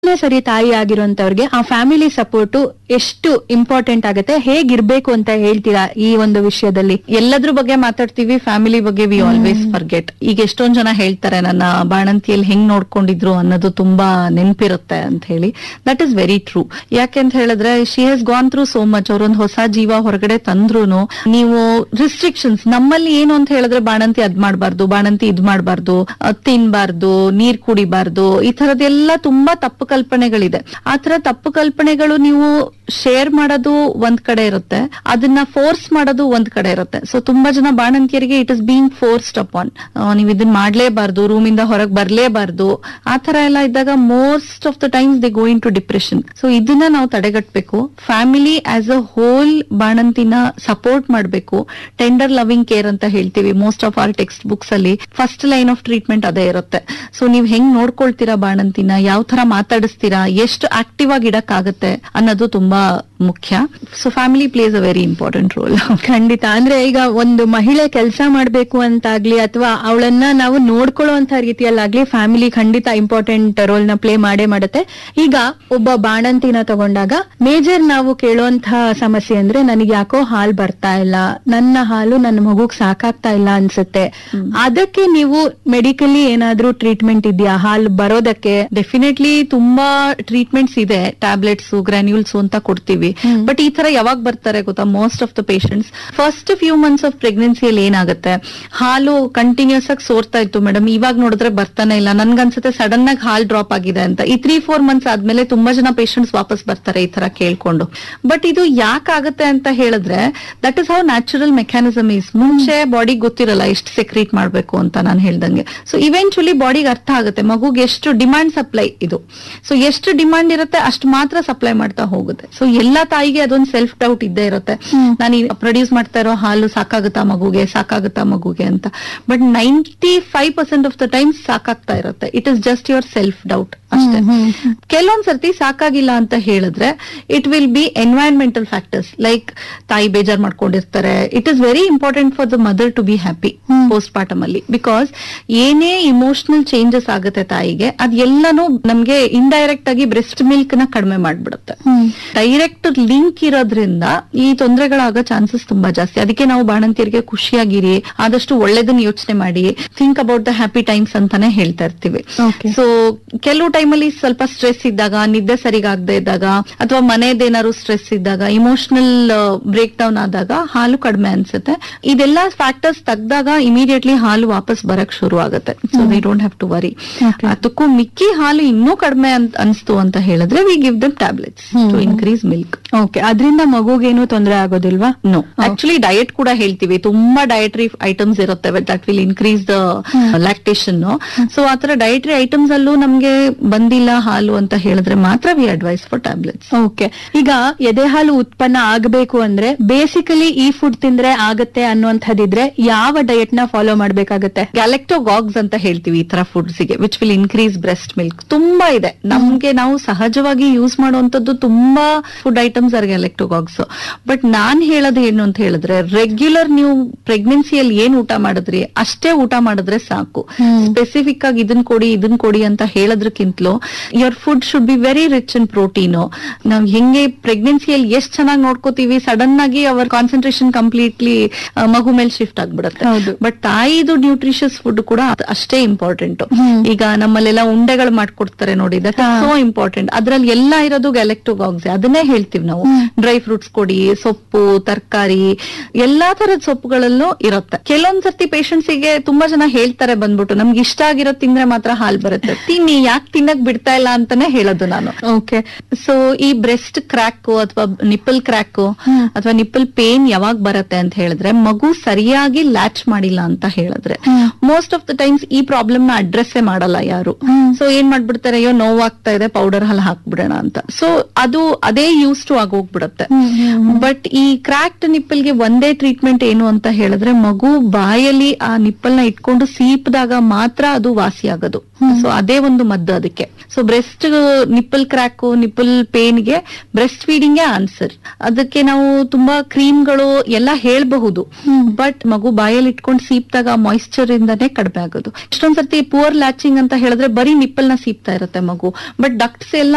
ಮೊದಲನೇ ಸರಿ ತಾಯಿ ಆಗಿರುವಂತವ್ರಿಗೆ ಆ ಫ್ಯಾಮಿಲಿ ಸಪೋರ್ಟ್ ಎಷ್ಟು ಇಂಪಾರ್ಟೆಂಟ್ ಆಗುತ್ತೆ ಹೇಗಿರ್ಬೇಕು ಅಂತ ಹೇಳ್ತೀರಾ ಈ ಒಂದು ವಿಷಯದಲ್ಲಿ ಎಲ್ಲದ್ರ ಬಗ್ಗೆ ಮಾತಾಡ್ತೀವಿ ಫ್ಯಾಮಿಲಿ ಬಗ್ಗೆ ವಿ ಆಲ್ವೇಸ್ ಫರ್ಗೆಟ್ ಈಗ ಎಷ್ಟೊಂದ್ ಜನ ಹೇಳ್ತಾರೆ ನನ್ನ ಬಾಣಂತಿಯಲ್ಲಿ ಹೆಂಗ್ ನೋಡ್ಕೊಂಡಿದ್ರು ಅನ್ನೋದು ತುಂಬಾ ನೆನ್ಪಿರುತ್ತೆ ಅಂತ ಹೇಳಿ ದಟ್ ಇಸ್ ವೆರಿ ಟ್ರೂ ಯಾಕೆ ಅಂತ ಹೇಳಿದ್ರೆ she has gone through so much ಅವ್ರೊಂದು ಹೊಸ ಜೀವ ಹೊರಗಡೆ ತಂದ್ರುನು ನೀವು ರಿಸ್ಟ್ರಿಕ್ಷನ್ಸ್ ನಮ್ಮಲ್ಲಿ ಏನು ಅಂತ ಹೇಳಿದ್ರೆ ಬಾಣಂತಿ ಅದ್ ಮಾಡ್ಬಾರ್ದು ಬಾಣಂತಿ ಇದ್ ಮಾಡ್ಬಾರ್ದು ಅದ್ ತಿನ್ಬಾರ್ದು ನೀರ್ ಕುಡಿಬಾರ್ದು ಈ ತರದೆಲ್ಲ ತುಂಬಾ ತಪ್ಪು ಕಲ್ಪನೆಗಳಿದೆ ಆ ತರ ತಪ್ಪು ಕಲ್ಪನೆಗಳು ನೀವು ಶೇರ್ ಮಾಡೋದು ಒಂದ್ ಕಡೆ ಇರುತ್ತೆ ಅದನ್ನ ಫೋರ್ಸ್ ಮಾಡೋದು ಒಂದ್ ಕಡೆ ಇರುತ್ತೆ ಸೊ ತುಂಬಾ ಜನ ಬಾಣಂತಿಯರಿಗೆ it is being forced upon ನೀವು ಇದನ್ನ ಮಾಡ್ಲೇಬಾರ್ದು ರೂಮ್ ಇಂದ ಹೊರಗೆ ಬರ್ಲೇಬಾರ್ದು ಆ ತರ ಎಲ್ಲ ಇದ್ದಾಗ most of the times they go into depression so ಇದನ್ನ ನಾವು ತಡೆಗಟ್ಟಬೇಕು ಫ್ಯಾಮಿಲಿ ಆಸ್ ಅ ಹೋಲ್ ಬಾಣಂತಿನ ಸಪೋರ್ಟ್ ಮಾಡಬೇಕು ಟೆಂಡರ್ ಲವಿಂಗ್ ಕೇರ್ ಅಂತ ಹೇಳ್ತೀವಿ most of our textbooks ಅಲ್ಲಿ ಫಸ್ಟ್ ಲೈನ್ ಆಫ್ ಟ್ರೀಟ್ಮೆಂಟ್ ಅದೇ ಇರುತ್ತೆ ಸೊ ನೀವ್ ಹೆಂಗ್ ನೋಡ್ಕೊಳ್ತೀರಾ ಬಾಣಂತಿನ ಯಾವ ತರ ಮಾತಾಡಿಸ್ತೀರಾ ಎಷ್ಟು ಆಕ್ಟಿವ್ ಆಗಿ ಇಡಕ್ಕಾಗತ್ತೆ ಅನ್ನೋದು ತುಂಬಾ ಮುಖ್ಯ so family plays a very important role ಖಂಡಿತ ಅಂದ್ರೆ ಈಗ ಒಂದು ಮಹಿಳೆ ಕೆಲಸ ಮಾಡ್ಬೇಕು ಅಂತಾಗ್ಲಿ ಅಥವಾ ಅವಳನ್ನ ನಾವು ನೋಡ್ಕೊಳ್ಳುವಂತ ರೀತಿಯಲ್ಲಾಗ್ಲಿ ಫ್ಯಾಮಿಲಿ ಖಂಡಿತ ಇಂಪಾರ್ಟೆಂಟ್ ರೋಲ್ ನ ಪ್ಲೇ ಮಾಡೇ ಮಾಡುತ್ತೆ ಈಗ ಒಬ್ಬ ಬಾಣಂತಿನ ತಗೊಂಡಾಗ ಮೇಜರ್ ನಾವು ಕೇಳುವಂತಹ ಸಮಸ್ಯೆ ಅಂದ್ರೆ ನನಗೆ ಯಾಕೋ ಹಾಲ್ ಬರ್ತಾ ಇಲ್ಲ ನನ್ನ ಹಾಲು ನನ್ನ ಮಗುಗ್ ಸಾಕಾಗ್ತಾ ಇಲ್ಲ ಅನ್ಸುತ್ತೆ ಅದಕ್ಕೆ ನೀವು ಮೆಡಿಕಲಿ ಏನಾದ್ರೂ ಟ್ರೀಟ್ಮೆಂಟ್ ಇದೆಯಾ ಹಾಲು ಬರೋದಕ್ಕೆ ಡೆಫಿನೆಟ್ಲಿ ತುಂಬಾ ಟ್ರೀಟ್ಮೆಂಟ್ಸ್ ಇದೆ ಟ್ಯಾಬ್ಲೆಟ್ಸ್ ಗ್ರಾನ್ಯೂಲ್ಸ್ ಅಂತ ಕೊಡ್ತೀವಿ ಬಟ್ ಈ ತರ ಯಾವಾಗ ಬರ್ತಾರೆ ಗೊತ್ತಾ most of the patients first few months of ಪ್ರೆಗ್ನೆನ್ಸಿಯಲ್ಲಿ ಏನಾಗುತ್ತೆ ಹಾಲು ಕಂಟಿನ್ಯೂಸ್ ಆಗಿ ಸೋರ್ತಾ ಇತ್ತು ಮೇಡಮ್ ಇವಾಗ ನೋಡಿದ್ರೆ ಬರ್ತಾನೆ ಇಲ್ಲ ನನ್ಗನ್ಸುತ್ತೆ ಸಡನ್ ಆಗಿ ಹಾಲ್ ಡ್ರಾಪ್ ಆಗಿದೆ ಅಂತ ಈ ತ್ರೀ ಫೋರ್ ಮಂತ್ಸ್ ಆದ್ಮೇಲೆ ತುಂಬಾ ಜನ ಪೇಷಂಟ್ಸ್ ವಾಪಸ್ ಬರ್ತಾರೆ ಈ ತರ ಕೇಳ್ಕೊಂಡು ಬಟ್ ಇದು ಯಾಕಾಗತ್ತೆ ಅಂತ ಹೇಳಿದ್ರೆ that is how natural mechanism is ಮುಂಚೆ ಬಾಡಿ ಗೊತ್ತಿರಲ್ಲ ಎಷ್ಟು ಸೆಕ್ರೀಟ್ ಮಾಡ್ಬೇಕು ಅಂತ ನಾನು ಹೇಳ್ದಂಗೆ ಸೊ ಇವೆಂಚುಲಿ ಬಾಡಿಗೆ ಅರ್ಥ ಆಗುತ್ತೆ ಮಗುಗೆ ಎಷ್ಟು ಡಿಮಾಂಡ್ ಸಪ್ಲೈ ಇದು ಸೊ ಎಷ್ಟು ಡಿಮಾಂಡ್ ಇರುತ್ತೆ ಅಷ್ಟು ಮಾತ್ರ ಸಪ್ಲೈ ಮಾಡ್ತಾ ಹೋಗುತ್ತೆ ಸೊ ಎಲ್ಲಾ ತಾಯಿಗೆ ಅದೊಂದು ಸೆಲ್ಫ್ ಡೌಟ್ ಇದ್ದೇ ಇರುತ್ತೆ ನಾನು ಪ್ರೊಡ್ಯೂಸ್ ಮಾಡ್ತಾ ಇರೋ ಹಾಲು ಸಾಕಾಗುತ್ತಾ ಮಗುಗೆ ಸಾಕಾಗುತ್ತಾ ಮಗುಗೆ ಅಂತ but ninety five percent of the times ಸಾಕಾಗ್ತಾ ಇರುತ್ತೆ it is just your self doubt ಅಷ್ಟೇ ಕೆಲವೊಂದ್ ಸರ್ತಿ ಸಾಕಾಗಿಲ್ಲ ಅಂತ ಹೇಳಿದ್ರೆ it will be environmental factors like ತಾಯಿ ಬೇಜಾರ್ ಮಾಡ್ಕೊಂಡಿರ್ತಾರೆ it is very important for the mother to be happy postpartum ಅಲ್ಲಿ ಬಿಕಾಸ್ ಏನೇ ಇಮೋಷನಲ್ ಚೇಂಜಸ್ ಆಗುತ್ತೆ ತಾಯಿಗೆ ಅದೆಲ್ಲನೂ ನಮ್ಗೆ ಇಂಡೈರೆಕ್ಟ್ ಆಗಿ ಬ್ರೆಸ್ಟ್ ಮಿಲ್ಕ್ ನ ಕಡಿಮೆ ಮಾಡ್ಬಿಡುತ್ತೆ ಡೈರೆಕ್ಟ್ ಲಿಂಕ್ ಇರೋದ್ರಿಂದ ಈ ತೊಂದರೆಗಳಾಗೋ ಚಾನ್ಸಸ್ ತುಂಬಾ ಜಾಸ್ತಿ ಅದಕ್ಕೆ ನಾವು ಬಾಣಂತಿಯರಿಗೆ ಖುಷಿಯಾಗಿರಿ ಆದಷ್ಟು ಒಳ್ಳೇದನ್ನ ಯೋಚನೆ ಮಾಡಿ think about the happy times ಅಂತಾನೆ ಹೇಳ್ತಾ ಇರ್ತೀವಿ Okay. ಸೊ ಕೆಲವು ಟೈಮಲ್ಲಿ ಸ್ವಲ್ಪ ಸ್ಟ್ರೆಸ್ ಇದ್ದಾಗ ನಿದ್ದೆ ಸರಿಗಾಗದೆ ಇದ್ದಾಗ ಅಥವಾ ಮನೆದೇನಾದ್ರು ಸ್ಟ್ರೆಸ್ ಇದ್ದಾಗ ಇಮೋಷನಲ್ ಬ್ರೇಕ್ ಡೌನ್ ಆದಾಗ ಹಾಲು ಕಡಿಮೆ ಅನ್ಸುತ್ತೆ ಇದೆಲ್ಲ ಫ್ಯಾಕ್ಟರ್ಸ್ ತೆಗ್ದಾಗ ಇಮಿಡಿಯೇಟ್ಲಿ ಹಾಲು ವಾಪಸ್ ಬರಕ್ ಶುರು ಆಗುತ್ತೆ so we don't have to worry Okay. ಅದಕ್ಕೂ ಮಿಕ್ಕಿ ಹಾಲು ಇನ್ನೂ ಕಡಿಮೆ ಅಂತ ಅನ್ಸ್ತು ಅಂತ ಹೇಳಿದ್ರೆ we give them tablets to increase milk okay ಅದರಿಂದ ಮಗುಗೇನು ತೊಂದರೆ ಆಗೋದಿಲ್ವಾ ನೋ ಆಕ್ಚುಲಿ ಡಯಟ್ ಕೂಡ ಹೇಳ್ತೀವಿ ತುಂಬಾ ಡಯಟ್ರಿ ಐಟಮ್ಸ್ ಇರುತ್ತೆ that will increase the lactation so ಆತರ ಡಯಟ್ರಿ ಐಟಮ್ಸ್ ಅಲ್ಲೂ ನಮ್ಗೆ ಬಂದಿಲ್ಲ ಹಾಲು ಅಂತ ಹೇಳಿದ್ರೆ ಮಾತ್ರ we advise for tablets okay ಈಗ ಎದೆ ಹಾಲು ಉತ್ಪನ್ನ ಆಗಬೇಕು ಅಂದ್ರೆ ಬೇಸಿಕಲಿ ಈ ಫುಡ್ ತಿಂದ್ರೆ ಆಗತ್ತೆ ಅನ್ನುವಂಥದ್ದಿದ್ರೆ ಯಾವ ಡಯಟ್ ನ ಫಾಲೋ ಮಾಡ್ಬೇಕಾಗತ್ತೆ ಗ್ಯಾಲೆಕ್ಟೋಗಾಗ್ಸ್ ಅಂತ ಹೇಳ್ತೀವಿ ಈ ತರ ಫುಡ್ಸ್ ಗೆ which will increase breast milk ತುಂಬಾ ಇದೆ ನಮ್ಗೆ ನಾವು ಸಹಜವಾಗಿ ಯೂಸ್ ಮಾಡುವಂತದ್ದು ತುಂಬಾ food items are galactagogues but ನಾನ್ ಹೇಳೋದು ಏನು ಅಂತ ಹೇಳಿದ್ರೆ ರೆಗ್ಯುಲರ್ ನೀವು ಪ್ರೆಗ್ನೆನ್ಸಿಯಲ್ಲಿ ಏನ್ ಊಟ ಮಾಡಿದ್ರಿ ಅಷ್ಟೇ ಊಟ ಮಾಡಿದ್ರೆ ಸಾಕು ಸ್ಪೆಸಿಫಿಕ್ ಆಗಿ ಇದನ್ ಕೊಡಿ ಇದನ್ ಕೊಡಿ ಅಂತ ಹೇಳೋದ್ರಕ್ಕಿಂತಲೂ your food should be very rich in protein ನಾವ್ ಹೆಂಗೆ ಪ್ರೆಗ್ನೆನ್ಸಿಯಲ್ಲಿ ಎಷ್ಟ್ ಚೆನ್ನಾಗಿ ನೋಡ್ಕೋತೀವಿ ಸಡನ್ ಆಗಿ ಅವರ್ ಕಾನ್ಸಂಟ್ರೇಷನ್ ಕಂಪ್ಲೀಟ್ಲಿ ಮಗು ಮೇಲೆ ಶಿಫ್ಟ್ ಆಗ್ಬಿಡುತ್ತೆ ಹೌದು. ಬಟ್ ತಾಯಿದು ನ್ಯೂಟ್ರಿಷಿಯಸ್ ಫುಡ್ ಕೂಡ ಅದ್ ಅಷ್ಟೇ ಇಂಪಾರ್ಟೆಂಟ್ ಹ್ಮ್. ಈಗ ನಮ್ಮಲ್ಲೆಲ್ಲ ಉಂಡೆಗಳು ಮಾಡ್ಕೊಡ್ತಾರೆ ನೋಡಿ ದಟ್ ಹಾ. ಸೋ ಇಂಪಾರ್ಟೆಂಟ್ ಅದ್ರಲ್ಲಿ ಎಲ್ಲ ಇರೋದು ಗ್ಯಾಲೆಕ್ಟೋಗಾಗ್ಸ್ ಅದನ್ನೇ ಹೇಳ್ತೀವಿ ನಾವು ಹ್ಮ್. ಡ್ರೈ ಫ್ರೂಟ್ಸ್ ಕೊಡಿ ಸೊಪ್ಪು ತರಕಾರಿ ಎಲ್ಲಾ ತರದ ಸೊಪ್ಪುಗಳಲ್ಲೂ ಇರುತ್ತೆ ಕೆಲವೊಂದ್ ಸರ್ತಿ ಪೇಷಂಟ್ಸ್ ಗೆ ತುಂಬಾ ಜನ ಹೇಳ್ತಾರೆ ಬಂದ್ಬಿಟ್ಟು ನಮ್ಗೆ ಇಷ್ಟ ಆಗಿರೋ ತಿಂದ್ರೆ ಮಾತ್ರ ಹಾಲ್ ಬರುತ್ತೆ ತಿನ್ನಿ ಯಾಕೆ ತಿನ್ನಕ್ ಬಿಡ್ತಾ ಇಲ್ಲ ಅಂತಾನೆ ಹೇಳೋದು ನಾನು ಓಕೆ ಸೊ ಈ ಬ್ರೆಸ್ಟ್ ಕ್ರ್ಯಾಕ್ ಅಥವಾ ನಿಪ್ಪಲ್ ಕ್ರ್ಯಾಕ್ ಹ್ಮ್. ಅಥವಾ ನಿಪ್ಪಲ್ ಪೇನ್ ಯಾವಾಗ ಬರುತ್ತೆ ಅಂತ ಹೇಳಿದ್ರೆ ಮಗು ಸರಿಯಾಗಿ ಲ್ಯಾಚ್ ಮಾಡಿಲ್ಲ ಅಂತ ಹೇಳಿದ್ರೆ ಹ್ಮ್. ಮೋಸ್ಟ್ ಆಫ್ ದ ಟೈಮ್ಸ್ ಈ ಪ್ರಾಬ್ಲಮ್ ನ ಅಡ್ರೆಸ್ ಮಾಡಲ್ಲ ಯಾರು ಹ್ಮ್. ಸೊ ಏನ್ ಮಾಡ್ಬಿಡ್ತಾರೆ ಅಯ್ಯೋ ನೋವಾಗ್ತಾ ಇದೆ ಪೌಡರ್ ಹಲ್ ಹಾಕ್ಬಿಡೋಣ ಅಂತ ಸೊ ಅದು ಅದೇ ಯೂಸ್ ಟು ಆಗೋಗ್ಬಿಡುತ್ತೆ ಹ್ಮ್, ಹ್ಮ್, ಹ್ಮ್. ಬಟ್ ಈ ಕ್ರಾಕ್ಡ್ ನಿಪ್ಪಲ್ ಗೆ ಒಂದೇ ಟ್ರೀಟ್ಮೆಂಟ್ ಏನು ಅಂತ ಹೇಳಿದ್ರೆ ಮಗು ಬಾಯಲ್ಲಿ ಆ ನಿಪ್ಪಲ್ ನ ಇಟ್ಕೊಂಡು ಸೀಪ್ದಾಗ ಮಾತ್ರ ಅದು ವಾಸಿ ಆಗೋದು ಸೊ ಅದೇ ಒಂದು ಮದ್ದು ಅದಕ್ಕೆ so breast nipple crack nipple pain ಗೆ ಬ್ರೆಸ್ಟ್ ಫೀಡಿಂಗ್ ಆನ್ಸರ್ ಅದಕ್ಕೆ ನಾವು ತುಂಬಾ ಕ್ರೀಮ್ಗಳು ಎಲ್ಲ ಹೇಳ್ಬಹುದು ಬಟ್ ಮಗು ಬಾಯಲ್ಲಿ ಇಟ್ಕೊಂಡು ಸೀಪ್ದಾಗ ಮಾಯಿಶ್ಚರ್ ಇಂದಾನೇ ಕಡಿಮೆ ಆಗೋದು ಎಷ್ಟೊಂದ್ ಸರ್ತಿ ಪುವರ್ ಲ್ಯಾಚಿಂಗ್ ಅಂತ ಹೇಳಿದ್ರೆ ಬರೀ ನಿಪ್ಪಲ್ ನ ಸೀಪ್ತಾ ಇರುತ್ತೆ ಮಗು ಬಟ್ ಡಕ್ಟ್ಸ್ ಎಲ್ಲ